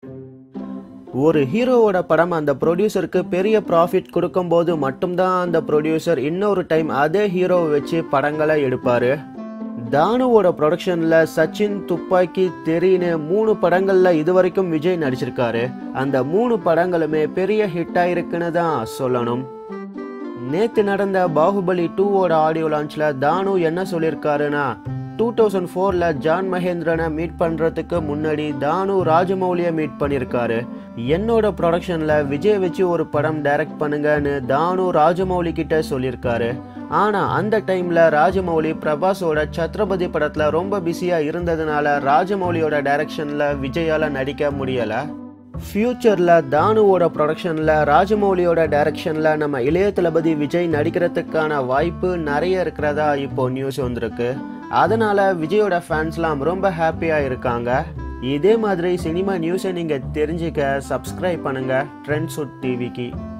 ஒரு ஹீரோவோட படம் அந்த ப்ரொடியூசருக்கு பெரிய ப்ராஃபிட் கொடுக்கும்போது மட்டும்தான் அந்த ப்ரொடியூசர் இன்னொரு டைம் அதே ஹீரோவை வச்சு படங்களை எடுப்பாரு தானுவோட ப்ரொடக்ஷன்ல சச்சின் துப்பாக்கி தெரின்னு மூணு படங்கள்ல இதுவரைக்கும் விஜய் நடிச்சிருக்காரு அந்த மூணு படங்களுமே பெரிய ஹிட் ஆயிருக்குன்னு தான் சொல்லணும் நேத்து நடந்த பாகுபலி டூவோட ஆடியோ லான்ச்ல தானு என்ன சொல்லியிருக்காருன்னா டூ தௌசண்ட் ஃபோர்ல ஜான் மகேந்திரனை மீட் பண்றதுக்கு முன்னாடி தானு ராஜமௌலியை மீட் பண்ணியிருக்காரு என்னோட ப்ரொடக்ஷன்ல விஜய் வச்சு ஒரு படம் டைரக்ட் பண்ணுங்கன்னு தானு ராஜமௌலி கிட்ட சொல்லியிருக்காரு ஆனா அந்த டைம்ல ராஜமௌலி பிரபாஸோட சத்ரபதி படத்துல ரொம்ப பிஸியா இருந்ததுனால ராஜமௌலியோட டைரக்ஷன்ல விஜயால நடிக்க முடியல ஃப்யூச்சரில் தானுவோட ப்ரொடக்ஷனில் ராஜமௌலியோட டைரக்ஷனில் நம்ம இளைய தளபதி விஜய் நடிக்கிறதுக்கான வாய்ப்பு நிறைய இருக்கிறதா இப்போ நியூஸ் வந்திருக்கு அதனால விஜயோட ஃபேன்ஸ்லாம் ரொம்ப ஹாப்பியாக இருக்காங்க இதே மாதிரி சினிமா நியூஸை நீங்கள் தெரிஞ்சுக்க சப்ஸ்கிரைப் பண்ணுங்கள் ட்ரெண்ட் சுட் டிவிக்கு